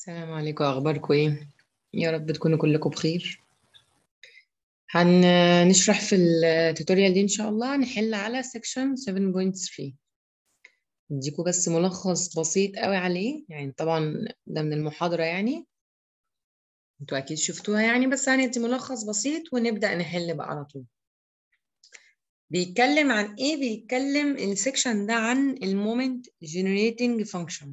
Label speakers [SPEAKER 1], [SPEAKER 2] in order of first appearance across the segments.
[SPEAKER 1] السلام عليكم اخباركم ايه يا رب تكونوا كلكم بخير هنشرح في التوتوريال دي ان شاء الله نحل على section 7.3 اديكم بس ملخص بسيط قوي عليه يعني طبعا ده من المحاضرة يعني انتوا اكيد شفتوها يعني بس هندي ملخص بسيط ونبدأ نحل بقى على طول بيتكلم عن ايه بيتكلم السكشن ده عن المومنت generating function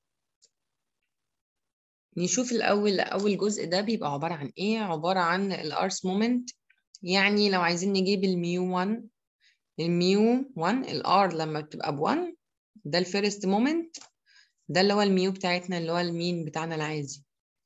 [SPEAKER 1] نشوف الأول أول جزء ده بيبقى عبارة عن إيه؟ عبارة عن الأرس مومنت يعني لو عايزين نجيب الميو 1 الميو 1 الار لما بتبقى ب 1 ده الفيرست مومنت ده اللي هو الميو بتاعتنا اللي هو المين بتاعنا العادي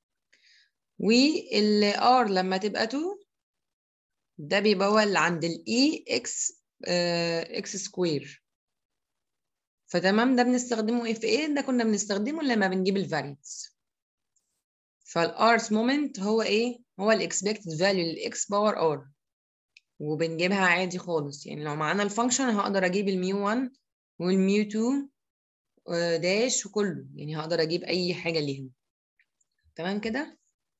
[SPEAKER 1] والار لما تبقى 2 ده بيبقى هو اللي عند الاي اكس اكس سكوير فتمام ده بنستخدمه ايه في ايه ده كنا بنستخدمه لما بنجيب الفاريانس فالارس مومنت هو ايه هو الاكسبكتد فاليو للاكس باور ار وبنجيبها عادي خالص يعني لو معانا الفانكشن هقدر اجيب الميو 1 والميو 2 داش وكله يعني هقدر اجيب اي حاجه ليهم تمام كده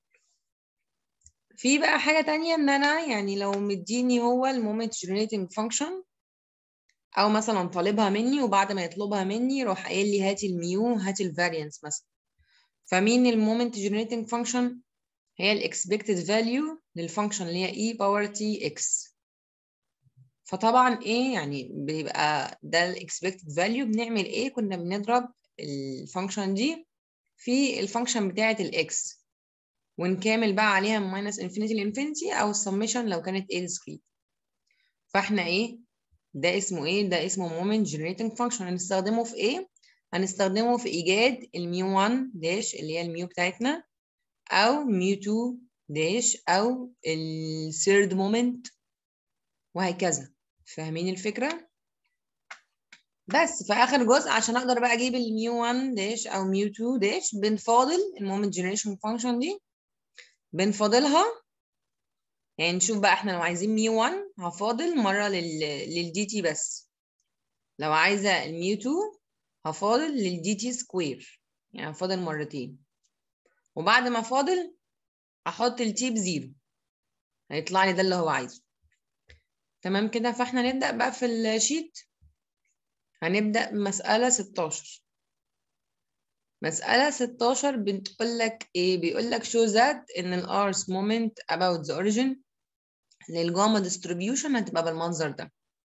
[SPEAKER 1] في بقى حاجه تانية ان انا يعني لو مديني هو المومنت جنريتنج فانكشن او مثلا طالبها مني وبعد ما يطلبها مني يروح قايل لي هاتي الميو هاتي الفاريانس مثلا فمين المومنت جنريتنج فانكشن هي الاكسبكتد فاليو للفانكشن اللي هي e باور تي اكس فطبعا ايه يعني بيبقى ده الاكسبكتد فاليو بنعمل ايه كنا بنضرب الفانكشن دي في الفانكشن بتاعه الاكس ونكامل بقى عليها ماينس انفينيتي لانفينيتي او السميشن لو كانت ايه ديسكريت فاحنا ايه ده اسمه ايه ده اسمه مومنت جنريتنج فانكشن هنستخدمه في ايه هنستخدمه في ايجاد الميو 1 داش اللي هي الميو بتاعتنا او ميو 2 داش او الثيرد مومنت وهكذا فاهمين الفكره بس في اخر جزء عشان اقدر بقى اجيب الميو 1 داش او ميو 2 داش بنفاضل المومنت جنريشن فانكشن دي بنفاضلها يعني نشوف بقى احنا لو عايزين ميو 1 هفاضل مره لل للدي تي بس لو عايزه الميو 2 هفاضل للدي تي سكوير يعني هفاضل مرتين وبعد ما فاضل احط التي بزيرو هيطلع لي ده اللي هو عايزه تمام كده فاحنا نبدأ بقى في الشيت هنبدأ بمسألة 16 مسألة 16 بتقول لك ايه بيقول لك show that ان ال R's moment about the origin للجاما distribution هتبقى بالمنظر ده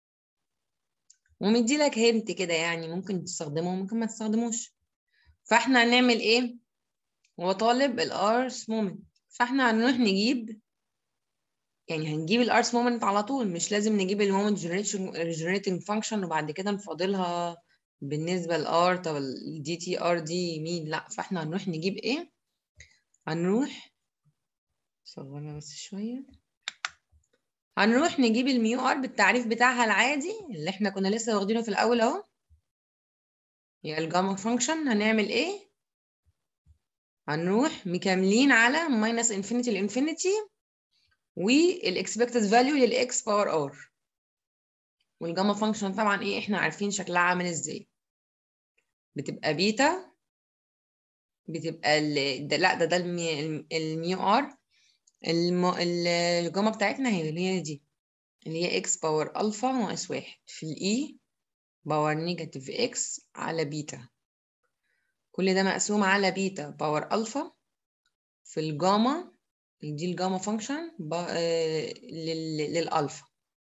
[SPEAKER 1] ومدي لك هنت كده يعني ممكن تستخدمه وممكن ما تستخدموش فاحنا هنعمل ايه هو طالب الارس مومنت فاحنا هنروح نجيب يعني هنجيب الارس مومنت على طول مش لازم نجيب المومنت جنريتنج فانكشن وبعد كده نفاضلها بالنسبه لار طب الدي تي ار دي مين لا فاحنا هنروح نجيب ايه هنروح صورنا بس شويه هنروح نجيب الميو ار بالتعريف بتاعها العادي اللي احنا كنا لسه واخدينه في الاول اهو هي الجاما فانكشن هنعمل ايه هنروح مكملين على ماينس انفينيتي لانفينيتي والاكسبكتد فاليو للاكس باور ار والجاما فانكشن طبعا ايه احنا عارفين شكلها عامل ازاي بتبقى بيتا بتبقى ال... ده لا ده ده المي... الميو ار الم... الجاما بتاعتنا هي اللي هي دي اللي هي اكس باور الفا ناقص واحد في الاي باور نيجاتيف اكس على بيتا كل ده مقسوم على بيتا باور الفا في الجاما دي الجاما فانكشن للالفا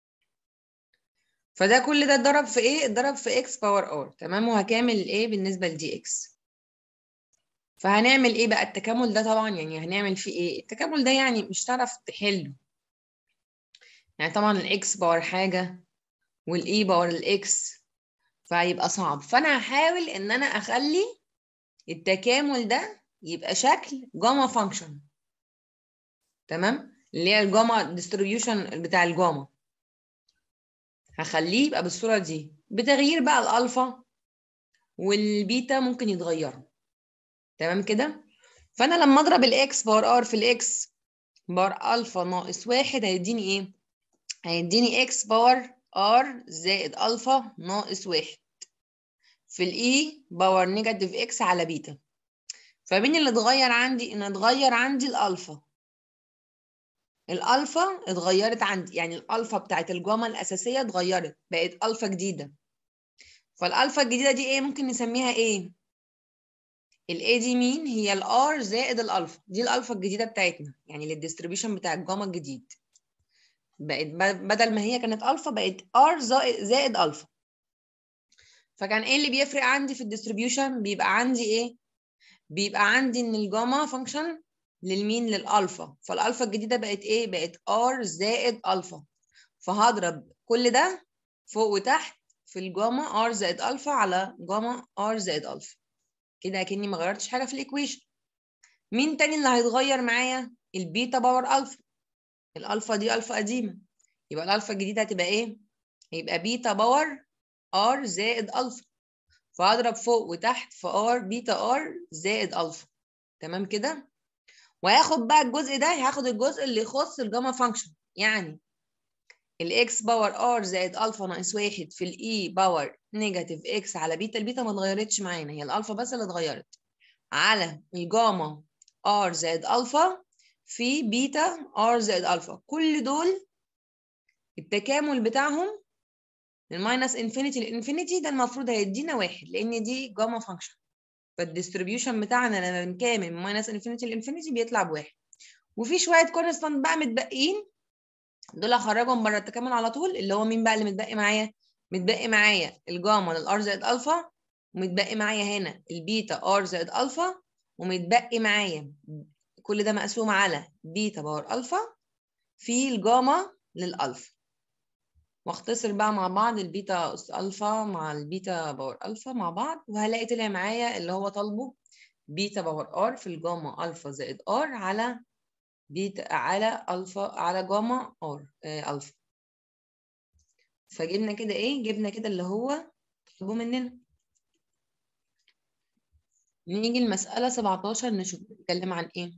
[SPEAKER 1] فده كل ده اتضرب في ايه اتضرب في اكس باور ار تمام وهكامل الايه بالنسبه لدي اكس فهنعمل ايه بقى التكامل ده طبعا يعني هنعمل فيه ايه التكامل ده يعني مش هتعرف تحله يعني طبعا الاكس باور حاجه والاي باور الاكس فهيبقى صعب فانا هحاول ان انا اخلي التكامل ده يبقى شكل جاما فانكشن تمام اللي هي الجاما ديستريبيوشن بتاع الجاما هخليه يبقى بالصوره دي بتغيير بقى الالفا والبيتا ممكن يتغيروا تمام كده فانا لما اضرب الاكس باور ار في الاكس باور الفا ناقص واحد هيديني ايه هيديني اكس باور ار زائد الفا ناقص واحد في الاي باور نيجاتيف اكس على بيتا فمين اللي اتغير عندي ان اتغير عندي الالفا الالفا اتغيرت عندي يعني الالفا بتاعت الجاما الاساسيه اتغيرت بقت الفا جديده فالالفا الجديده دي ايه ممكن نسميها ايه الاي دي مين هي الار زائد الالفا دي الالفا الجديده بتاعتنا يعني للديستريبيوشن بتاع الجاما الجديد بقت بدل ما هي كانت الفا بقت ار زائد الفا فكان ايه اللي بيفرق عندي في الديستريبيوشن بيبقى عندي ايه بيبقى عندي ان الجاما فانكشن للمين للالفا فالالفا الجديده بقت ايه بقت ار زائد الفا فهضرب كل ده فوق وتحت في الجاما ار زائد الفا على جاما ار زائد الفا كده اكني ما غيرتش حاجه في الايكويشن مين تاني اللي هيتغير معايا البيتا باور الفا الالفا دي الفا قديمه يبقى الالفا الجديده هتبقى ايه هيبقى بيتا باور ار زائد الفا فهضرب فوق وتحت في ار بيتا ار زائد الفا تمام كده وهاخد بقى الجزء ده هاخد الجزء اللي يخص الجاما فانكشن يعني الاكس باور ار زائد الفا ناقص واحد في الاي باور نيجاتيف اكس على بيتا البيتا ما اتغيرتش معانا هي الالفا بس اللي اتغيرت على الجاما ار زائد الفا في بيتا ار زائد الفا كل دول التكامل بتاعهم من ماينس انفينيتي لانفينيتي ده المفروض هيدينا واحد لان دي جاما فانكشن فالديستريبيوشن بتاعنا لما بنكامل من ماينس انفينيتي لانفينيتي بيطلع بواحد وفي شويه كونستانت بقى متبقيين دول هخرجهم بره التكامل على طول اللي هو مين بقى اللي متبقي معايا متبقي معايا الجاما للار زائد الفا ومتبقي معايا هنا البيتا ار زائد الفا ومتبقي معايا كل ده مقسوم على بيتا باور الفا في الجاما للالفا واختصر بقى مع بعض البيتا اس الفا مع البيتا باور الفا مع بعض وهلاقي طلع معايا اللي هو طالبه بيتا باور ار في الجاما الفا زائد ار على بيتا على الفا على جاما ار آه الفا فجبنا كده ايه جبنا كده اللي هو طلبه مننا نيجي المسألة 17 نشوف بنتكلم عن ايه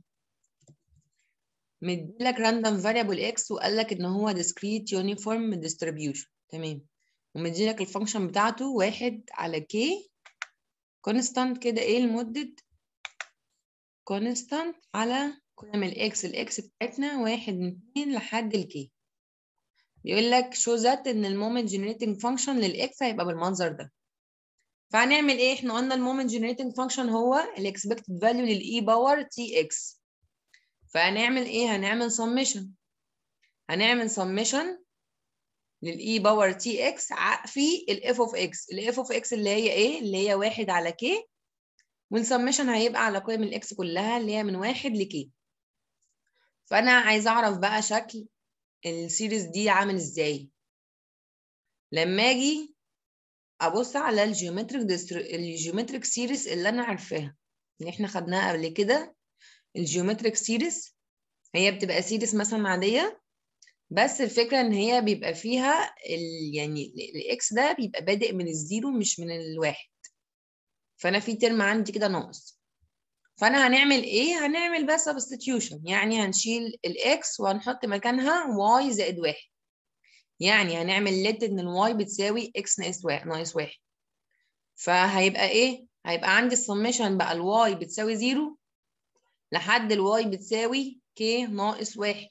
[SPEAKER 1] مديلك random variable x وقال لك ان هو discrete uniform distribution تمام ومديلك الفانكشن بتاعته واحد على k constant كده ايه لمدة constant على قيم الاكس الاكس بتاعتنا واحد من اتنين لحد الكي بيقول لك show that ان المومنت generating function للاكس هيبقى بالمنظر ده فهنعمل ايه احنا قلنا المومنت generating function هو الاكسبكتد فاليو للاي باور تي اكس فهنعمل ايه هنعمل summation هنعمل summation للاي باور تي اكس في الاف اوف اكس الاف اوف اكس اللي هي ايه اللي هي واحد على كي والسمشن هيبقى على قيم الاكس كلها اللي هي من واحد لكي فانا عايزه اعرف بقى شكل السيريز دي عامل ازاي لما اجي ابص على الجيومتريك ديستر... الجيومتريك سيريز اللي انا عارفاها اللي احنا خدناها قبل كده الجيومتريك سيريز هي بتبقى سيريز مثلا عاديه بس الفكره ان هي بيبقى فيها ال... يعني الاكس ده بيبقى بادئ من الزيرو مش من الواحد فانا في ترم عندي كده ناقص فانا هنعمل ايه هنعمل بس substitution يعني هنشيل الاكس وهنحط مكانها y زائد واحد يعني هنعمل let ان الواي بتساوي x ناقص واحد ناقص واحد فهيبقى ايه هيبقى عندي السمشن بقى الواي بتساوي زيرو لحد الواي بتساوي k ناقص واحد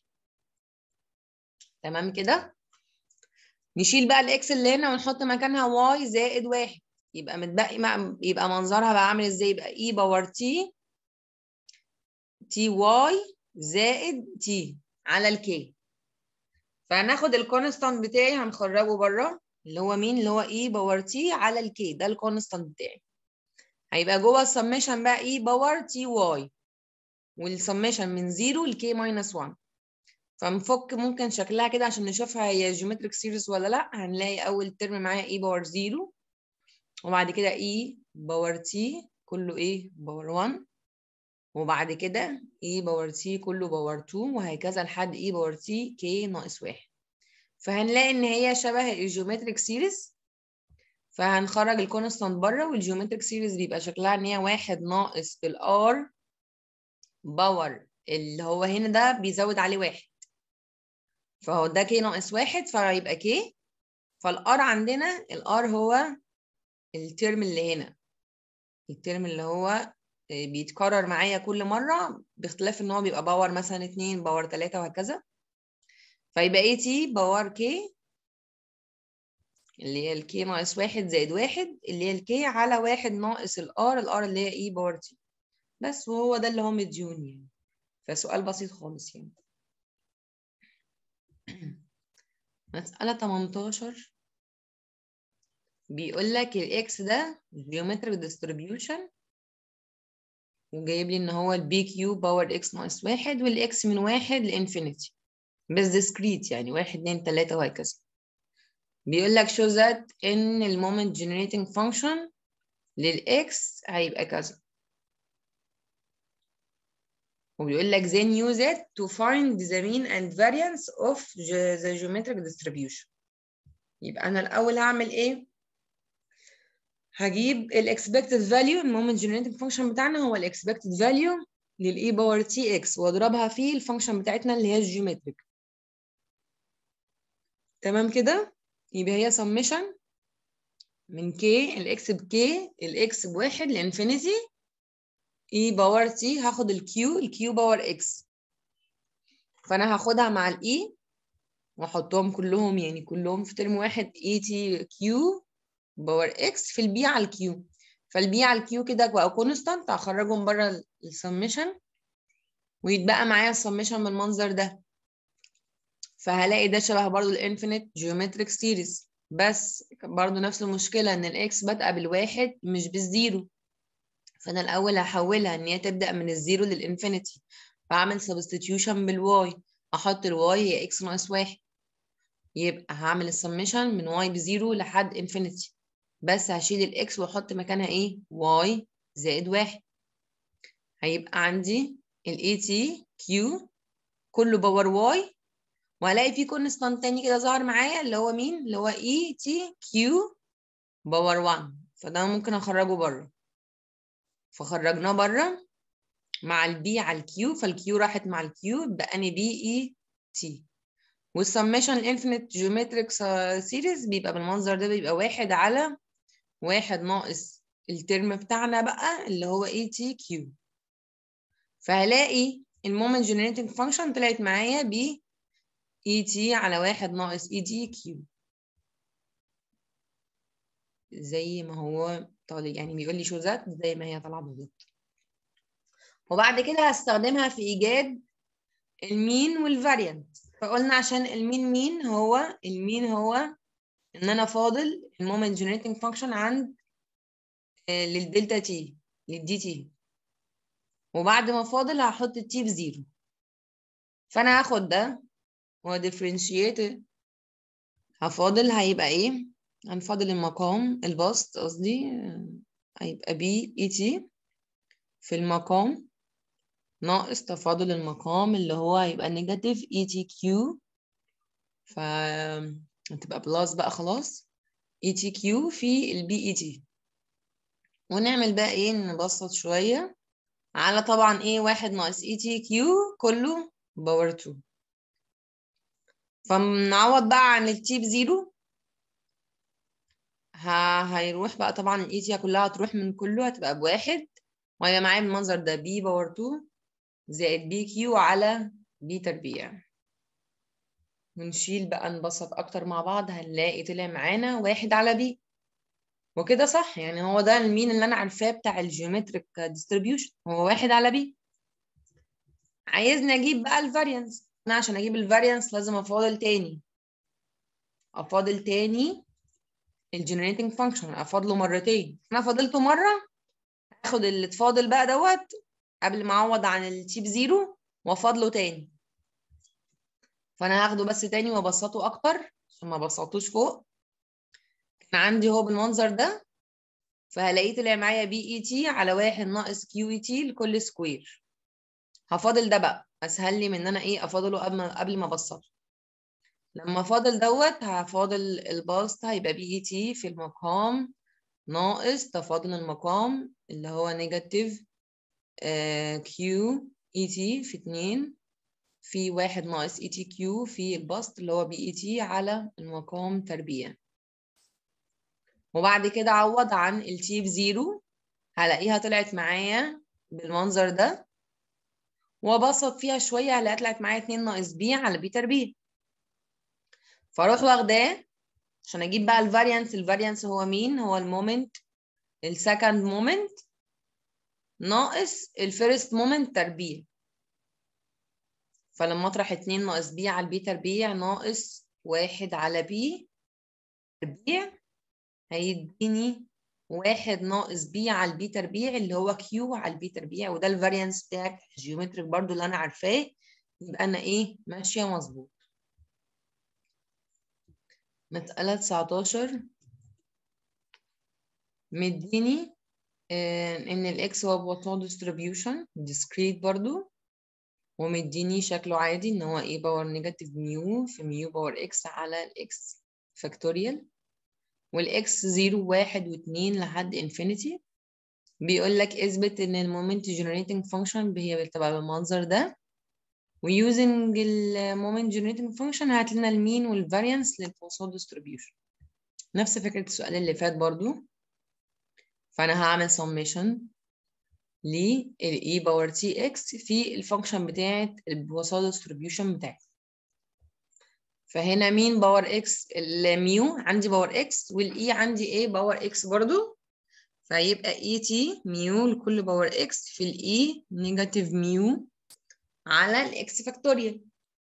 [SPEAKER 1] تمام كده نشيل بقى الاكس اللي هنا ونحط مكانها y زائد واحد يبقى متبقي مع يبقى منظرها بقى عامل ازاي يبقى اي باور تي تي واي زائد تي على الكي فهناخد الكونستانت بتاعي هنخرجه بره اللي هو مين اللي هو اي باور تي على الكي ده الكونستانت بتاعي هيبقى جوه السمشن بقى اي باور تي واي والسمشن من 0 لكي ماينس 1 فنفك ممكن شكلها كده عشان نشوفها هي جيومتريك سيريز ولا لا هنلاقي اول ترم معايا اي باور 0 وبعد كده اي باور تي كله ايه باور 1 وبعد كده اي باور تي كله باور 2 وهكذا لحد اي باور تي كي ناقص 1 فهنلاقي ان هي شبه الجيومتريك سيريز فهنخرج الكونستانت بره والجيومتريك سيريز بيبقى شكلها ان هي واحد ناقص الار باور اللي هو هنا ده بيزود عليه واحد فهو ده كي ناقص واحد فيبقى كي فالار عندنا الار هو الترم اللي هنا الترم اللي هو بيتكرر معايا كل مرة باختلاف ان هو بيبقى باور مثلا اتنين باور تلاتة وهكذا فيبقى اي تي باور كي اللي هي الكي ناقص واحد زائد واحد اللي هي الكي على واحد ناقص الار الار اللي هي اي باور تي بس وهو ده اللي هو مديون يعني فسؤال بسيط خالص يعني مسألة 18 بيقول لك الاكس ده geometric distribution وجايب لي ان هو البي كيو باور اكس ناقص واحد والاكس من واحد لانفينيتي بس discrete يعني واحد اتنين تلاتة وهكذا بيقول لك show that ان المومنت generating function للاكس هيبقى كذا وبيقول لك then use it to find the mean and variance of the geometric distribution يبقى انا الاول هعمل ايه هجيب ال expected value المومنت generating function بتاعنا هو ال expected value للاي باور تي اكس واضربها في الفانكشن بتاعتنا اللي هي الجيومتريك تمام كده يبقى هي summation من k الاكس بكي الاكس بواحد لانفينيتي اي باور تي هاخد الكيو الكيو باور اكس فانا هاخدها مع الاي واحطهم كلهم يعني كلهم في ترم واحد اي تي كيو باور اكس في البي على الكيو فالبي على الكيو كده بقى كونستانت هخرجهم بره السمشن ويتبقى معايا السمشن بالمنظر ده فهلاقي ده شبه برضو الانفينيت جيومتريك سيريز بس برضو نفس المشكلة ان الاكس بادئة بالواحد مش بالزيرو فانا الاول هحولها ان هي تبدأ من الزيرو للانفينيتي فاعمل سبستيتيوشن بالواي احط الواي هي اكس ناقص واحد يبقى هعمل السمشن من واي بزيرو لحد انفينيتي بس هشيل الاكس واحط مكانها ايه واي زائد واحد هيبقى عندي الاي تي كيو كله باور واي وهلاقي في كونستانت تاني كده ظهر معايا اللي هو مين اللي هو اي تي كيو باور 1 فده ممكن اخرجه بره فخرجناه بره مع البي على الكيو فالكيو راحت مع الكيو بقاني بي اي تي والسمشن الانفينيت جيومتريك سيريز بيبقى بالمنظر ده بيبقى واحد على واحد ناقص الترم بتاعنا بقى اللي هو اي تي كيو فهلاقي المومنت جنريتنج فانكشن طلعت معايا ب اي تي على واحد ناقص اي تي كيو زي ما هو طالع يعني بيقول لي شو ذات زي ما هي طالعه بالظبط وبعد كده هستخدمها في ايجاد المين والفاريانت فقلنا عشان المين مين هو المين هو ان انا فاضل المومنت جنريتنج فانكشن عند للدلتا تي للدي تي وبعد ما فاضل هحط التي بزيرو فانا هاخد ده وديفرنشيت هفاضل هيبقى ايه هنفاضل المقام البسط قصدي هيبقى بي اي تي في المقام ناقص تفاضل المقام اللي هو هيبقى نيجاتيف اي تي كيو ف هتبقى بلس بقى خلاص اي تي كيو في البي اي تي ونعمل بقى ايه نبسط شوية على طبعا ايه واحد ناقص اي تي كيو كله باور 2 فنعوض بقى عن التي بزيرو ه... هيروح بقى طبعا الاي تي كلها هتروح من كله هتبقى بواحد وهيبقى معايا بالمنظر ده بي باور 2 زائد بي كيو على بي تربيع ونشيل بقى نبسط اكتر مع بعض هنلاقي طلع معانا واحد على بي وكده صح يعني هو ده المين اللي انا عارفاه بتاع الجيومتريك ديستريبيوشن هو واحد على بي عايزني اجيب بقى الفاريانس انا عشان اجيب الفاريانس لازم افاضل تاني افاضل تاني الجنريتنج فانكشن افاضله مرتين انا فاضلته مره هاخد اللي اتفاضل بقى دوت قبل ما اعوض عن التيب زيرو وافاضله تاني فانا هاخده بس تاني وابسطه اكتر عشان ما بسطوش فوق كان عندي هو بالمنظر ده فهلاقيه طلع معايا بي اي تي على واحد ناقص كيو اي تي لكل سكوير هفاضل ده بقى اسهل لي من ان انا ايه افاضله قبل ما قبل ما ابسطه لما فاضل دوت هفاضل البسط هيبقى بي اي تي في المقام ناقص تفاضل المقام اللي هو نيجاتيف كيو اي تي في اتنين في واحد ناقص اي تي كيو في البسط اللي هو بي اي تي على المقام تربيع وبعد كده اعوض عن التي بزيرو هلاقيها طلعت معايا بالمنظر ده وابسط فيها شويه هلاقي طلعت معايا 2 ناقص بي على بي تربيع فاروح واخداه عشان اجيب بقى الفاريانس الفاريانس هو مين هو المومنت السكند مومنت ناقص الفيرست مومنت تربيع فلما اطرح 2 ناقص بي على البي تربيع ناقص واحد على بي تربيع هيديني واحد ناقص بي على البي تربيع اللي هو كيو على البي تربيع وده الفاريانس بتاعك الجيومتريك برضو اللي انا عارفاه يبقى انا ايه ماشيه مظبوط مسألة 19 مديني آه ان الاكس هو بوتون ديستريبيوشن discrete برضو ومديني شكله عادي ان هو ايه باور نيجاتيف ميو في ميو باور اكس على الاكس فاكتوريال والاكس 0 1 و2 لحد انفينيتي بيقول لك اثبت ان المومنت جنريتنج فانكشن هي بتبقى بالمنظر ده ويوزنج المومنت جنريتنج فانكشن هات لنا المين والفاريانس للبوسول ديستريبيوشن نفس فكره السؤال اللي فات برضو فانا هعمل سميشن للاي باور تي اكس في الفانكشن بتاعه البوسول ديستريبيوشن بتاعتي فهنا مين باور اكس الميو عندي باور اكس والاي عندي ايه باور اكس برضو فيبقى اي تي ميو لكل باور اكس في الاي نيجاتيف ميو على الاكس فاكتوريال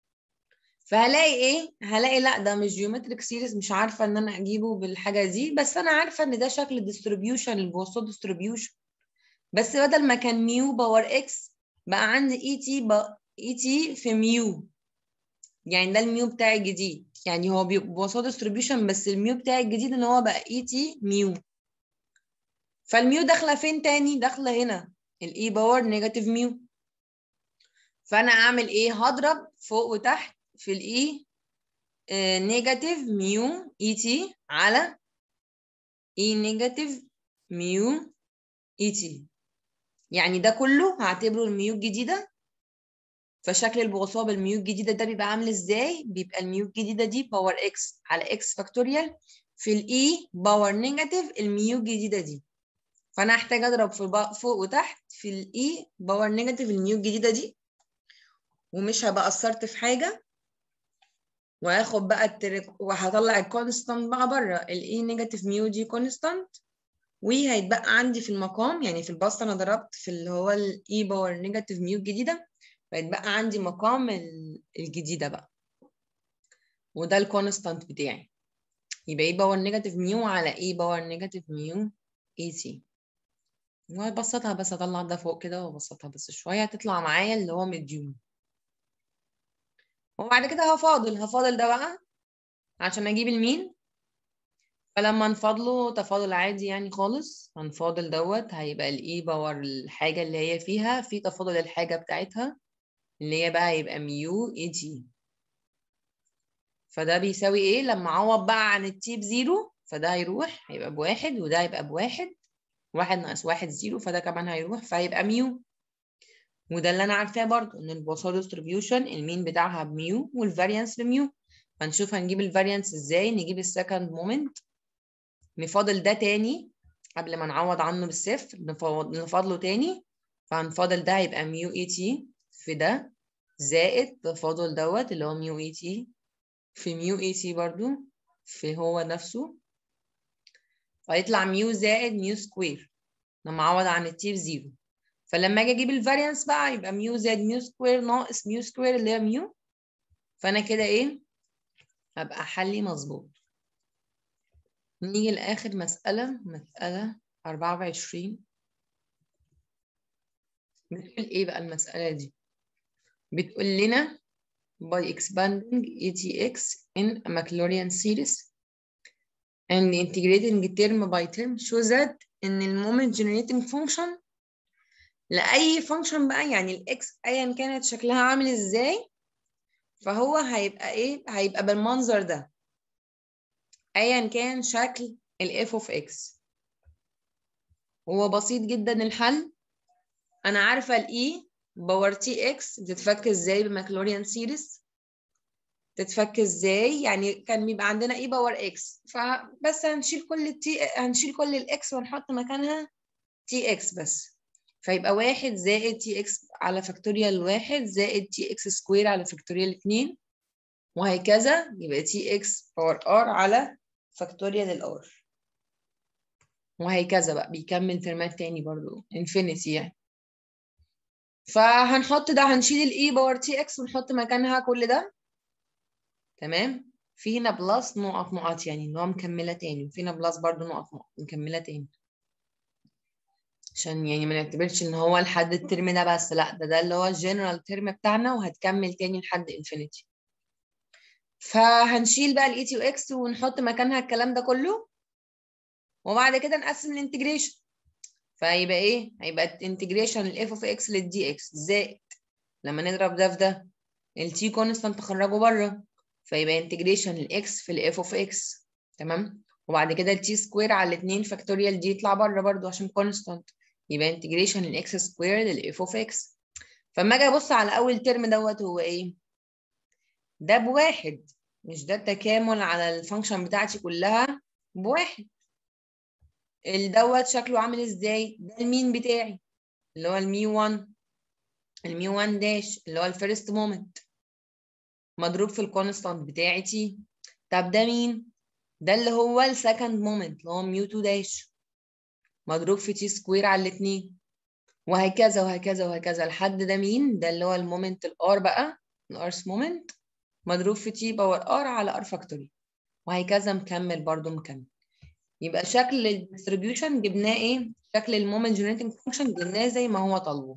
[SPEAKER 1] فهلاقي ايه هلاقي لا ده مش جيومتريك سيريز مش عارفه ان انا اجيبه بالحاجه دي بس انا عارفه ان ده شكل الديستريبيوشن البوستو ديستريبيوشن بس بدل ما كان ميو باور اكس بقى عندي اي تي اي تي في ميو يعني ده الميو بتاعي الجديد يعني هو بوسط ديستريبيوشن بس الميو بتاعي الجديد ان هو بقى اي تي ميو فالميو داخله فين تاني داخله هنا الاي باور نيجاتيف ميو فانا اعمل ايه هضرب فوق وتحت في الاي نيجاتيف ميو اي تي على اي نيجاتيف ميو اي تي يعني ده كله هعتبره الميو الجديده فشكل البوصاب الميو الجديدة ده بيبقى عامل ازاي؟ بيبقى الميو الجديدة دي باور اكس على اكس فاكتوريال في الاي باور نيجاتيف الميو الجديدة دي فانا هحتاج اضرب في فوق وتحت في الاي باور نيجاتيف الميو الجديدة دي ومش هبقى قصرت في حاجة وهاخد بقى الترك وهطلع الكونستانت بقى بره الاي نيجاتيف ميو دي كونستانت وهيتبقى عندي في المقام يعني في البسط انا ضربت في اللي هو الاي باور نيجاتيف ميو الجديده فيتبقى عندي مقام الجديدة بقى وده الكونستانت بتاعي يبقى ايه باور نيجاتيف ميو على ايه باور نيجاتيف ميو اي سي وهبسطها بس اطلع ده فوق كده وابسطها بس شوية هتطلع معايا اللي هو مديون وبعد كده هفاضل هفاضل ده بقى عشان اجيب المين فلما نفاضله تفاضل عادي يعني خالص هنفاضل دوت هيبقى الاي باور الحاجة اللي هي فيها في تفاضل الحاجة بتاعتها اللي هي بقى يبقى ميو اي جي فده بيساوي ايه لما اعوض بقى عن التي بزيرو فده هيروح هيبقى بواحد وده هيبقى بواحد واحد ناقص واحد زيرو فده كمان هيروح فهيبقى ميو وده اللي انا عارفاه برضو ان البوصله ديستريبيوشن المين بتاعها بميو والفاريانس بميو هنشوف هنجيب الفاريانس ازاي نجيب السكند مومنت نفاضل ده تاني قبل ما نعوض عنه بالصفر نفاضله تاني فهنفاضل ده هيبقى ميو اي تي في ده زائد تفاضل دوت اللي هو ميو اي تي في ميو اي تي برضو في هو نفسه فيطلع ميو زائد ميو سكوير لما اعوض عن التي بزيرو فلما اجي اجيب الفاريانس بقى يبقى ميو زائد ميو سكوير ناقص ميو سكوير اللي هي ميو فانا كده ايه هبقى حلي مظبوط نيجي لاخر مساله مساله 24 بتقول ايه بقى المساله دي بتقول لنا by expanding ATX in a Maclaurin series and integrating term by term shows that ان المومنت generating function لأي function بقى يعني الإكس أيا كانت شكلها عامل إزاي فهو هيبقى إيه؟ هيبقى بالمنظر ده أيا كان شكل ال f of x هو بسيط جدا الحل أنا عارفة ال e باور تي اكس بتتفك ازاي بماكلوريان سيريز تتفك ازاي يعني كان بيبقى عندنا ايه باور اكس فبس هنشيل كل التي هنشيل كل الاكس ونحط مكانها تي اكس بس فيبقى واحد زائد تي اكس على فاكتوريال واحد زائد تي اكس سكوير على فاكتوريال اتنين وهكذا يبقى تي اكس باور ار على فاكتوريال الار وهكذا بقى بيكمل ترمات تاني برضو انفينيتي يعني فهنحط ده هنشيل الاي باور تي اكس ونحط مكانها كل ده تمام في هنا بلس نقط نقط يعني اللي هو مكمله تاني وفي هنا بلس برضو نقط نقط مكمله تاني عشان يعني ما نعتبرش ان هو لحد الترم ده بس لا ده ده اللي هو الجنرال ترم بتاعنا وهتكمل تاني لحد انفينيتي فهنشيل بقى الاي تي واكس ونحط مكانها الكلام ده كله وبعد كده نقسم الانتجريشن فهيبقى ايه هيبقى انتجريشن الاف اوف اكس للدي اكس زائد لما نضرب ده في ده التي كونستانت تخرجه بره فيبقى انتجريشن الاكس في الاف اوف اكس تمام وبعد كده التي سكوير على الاثنين فاكتوريال دي يطلع بره برضو عشان كونستانت يبقى انتجريشن الاكس سكوير للاف اوف اكس فاما اجي ابص على اول ترم دوت هو ايه ده بواحد مش ده التكامل على الفانكشن بتاعتي كلها بواحد الدوت شكله عامل ازاي ده المين بتاعي اللي هو المي 1 المي 1 داش اللي هو الفيرست مومنت مضروب في الكونستانت بتاعي تي طب ده مين ده اللي هو السكند مومنت اللي هو ميو 2 داش مضروب في تي سكوير على الاثنين وهكذا وهكذا وهكذا لحد ده مين ده اللي هو المومنت الار بقى الارس مومنت مضروب في تي باور ار على ار فاكتوري وهكذا مكمل برضو مكمل يبقى شكل الديستريبيوشن جبناه ايه شكل المومنت جنريتنج فانكشن جبناه زي ما هو طالبه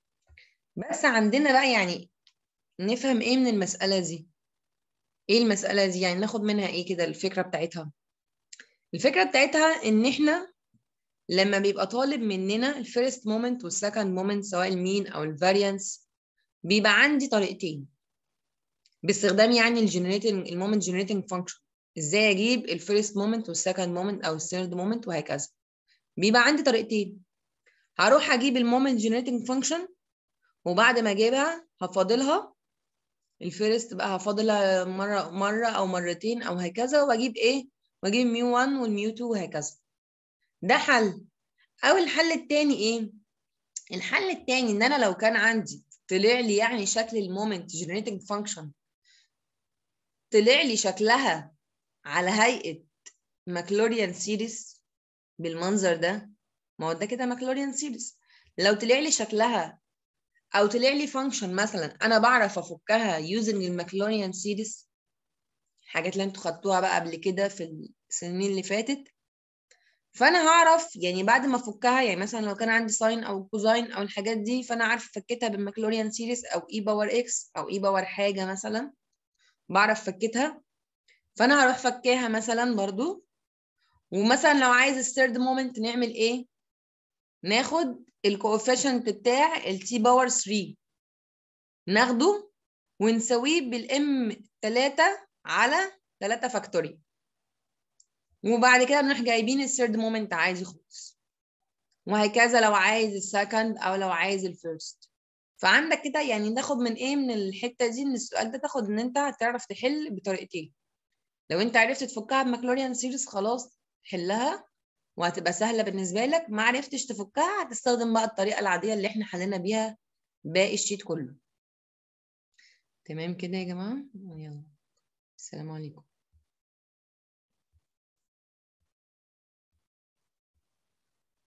[SPEAKER 1] بس عندنا بقى يعني نفهم ايه من المسألة دي ايه المسألة دي يعني ناخد منها ايه كده الفكرة بتاعتها الفكرة بتاعتها ان احنا لما بيبقى طالب مننا الفيرست مومنت والسكند مومنت سواء المين او الفاريانس بيبقى عندي طريقتين باستخدام يعني الجنريتنج المومنت جنريتنج فانكشن ازاي اجيب الفيرست مومنت والسكند مومنت او الثيرد مومنت وهكذا بيبقى عندي طريقتين هروح اجيب المومنت جنريتنج فانكشن وبعد ما اجيبها هفاضلها الفيرست بقى هفاضلها مره مره او مرتين او هكذا واجيب ايه واجيب ميو 1 والميو 2 وهكذا ده حل او الحل التاني ايه الحل التاني ان انا لو كان عندي طلع لي يعني شكل المومنت جنريتنج فانكشن طلع لي شكلها على هيئه ماكلوريان سيريز بالمنظر ده ما هو ده كده ماكلوريان سيريز لو طلع لي شكلها او طلع لي فانكشن مثلا انا بعرف افكها يوزنج الماكلوريان سيريز الحاجات اللي انتوا خدتوها بقى قبل كده في السنين اللي فاتت فانا هعرف يعني بعد ما افكها يعني مثلا لو كان عندي ساين او كوزاين او الحاجات دي فانا عارف فكتها بالماكلوريان سيريز او اي باور اكس او اي باور حاجه مثلا بعرف فكتها فانا هروح فكاها مثلا برضو ومثلا لو عايز الثيرد مومنت نعمل ايه ناخد الكوفيشنت بتاع التي باور 3 ناخده ونساويه بالام 3 على 3 فاكتوري وبعد كده بنروح جايبين الثيرد مومنت عادي خالص وهكذا لو عايز السكند او لو عايز الفيرست فعندك كده يعني ناخد من ايه من الحته دي ان السؤال ده تاخد ان انت هتعرف تحل بطريقتين لو انت عرفت تفكها بماكلوريان سيريز خلاص حلها وهتبقى سهله بالنسبه لك ما عرفتش تفكها هتستخدم بقى الطريقه العاديه اللي احنا حلينا بيها باقي الشيت كله تمام كده يا جماعه يلا السلام عليكم